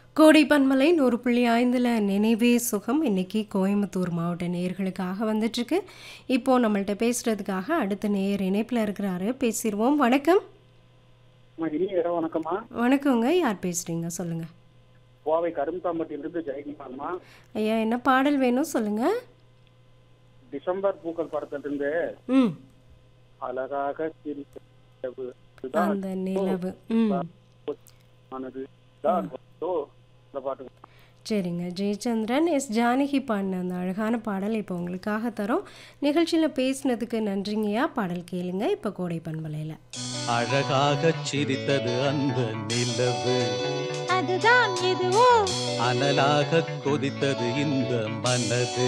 கோடை பன்மலை நூறு புள்ளி ஐந்தில் நினைவே சுகம் இன்னைக்கு கோயம்புத்தூர் மாவட்ட நேயர்களுக்காக வந்துட்டுருக்கு இப்போ நம்மள்ட்ட பேசுறதுக்காக அடுத்த நேயர் இணைப்பில் இருக்கிறாரு பேசிடுவோம் வணக்கம் அம்மா, இனிய இரவு வணக்கம்மா வணக்கங்க யார் பேசுறீங்க சொல்லுங்க கோவை கரும்பாம்பட்டியிலிருந்து ஜெயக்குமார்மா ஐயா என்ன பாடல் வேணும் சொல்லுங்க டிசம்பர் பூக்கள் படத்திலிருந்து ம் அழகாக சிரித்த நிலவு, இதுதான் அந்த நிலவு ம் ஆனது தான் வந்தோ. இந்த பாட்டு சரிங்க ஜெயச்சந்திரன் எஸ் ஜானகி பாடின அந்த அழகான பாடல் இப்போ உங்களுக்காக தரோம் நிகழ்ச்சியில் பேசினதுக்கு நன்றிங்கய்யா பாடல் கேளுங்க இப்போ கோடை பண்பலையில் அழகாகச் சிரித்தது அந்த நிலவு அதுதான் எதுவோ அனலாகக் கொதித்தது இந்த மனது